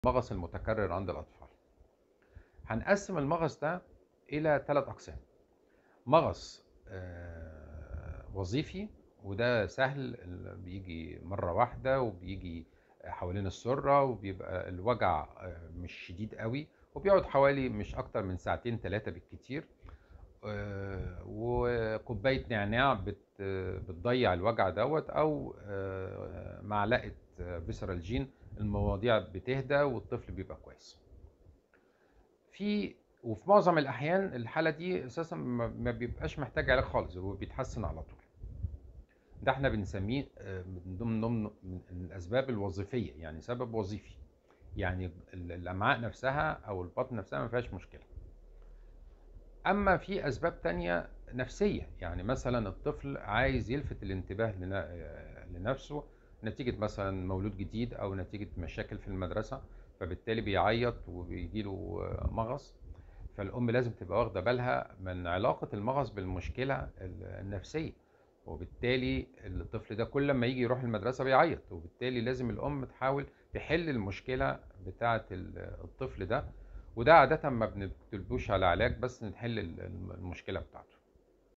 المغص المتكرر عند الأطفال هنقسم المغص ده إلى ثلاث أقسام مغص آه، وظيفي وده سهل ال- بيجي مرة واحدة وبيجي حوالين السرة وبيبقى الوجع آه، مش شديد قوي وبيقعد حوالي مش أكتر من ساعتين ثلاثة بالكتير آه، وكوباية نعناع بت بتضيع الوجع دوت أو آه، معلقة فيسرال جين المواضيع بتهدى والطفل بيبقى كويس في وفي معظم الأحيان الحالة دي أساسا ما ما بيبقاش محتاج علاج خالص هو بيتحسن على طول ده احنا بنسميه آه، من ضمن ضمن من الأسباب الوظيفية يعني سبب وظيفي يعني ال- الأمعاء نفسها أو البطن نفسها ما فيهاش مشكلة اما في اسباب تانية نفسية يعني مثلا الطفل عايز يلفت الانتباه لنا- لنفسه نتيجة مثلا مولود جديد او نتيجة مشاكل في المدرسة فبالتالي بيعيط وبيجيله مغص فالام لازم تبقى واخدة بالها من علاقة المغص بالمشكلة النفسية وبالتالي الطفل ده كل ما يجي يروح المدرسة بيعيط وبالتالي لازم الام تحاول تحل المشكلة بتاعة الطفل ده وده عادة ما بنكتبوش على علاج بس نحل ال- المشكلة بتاعته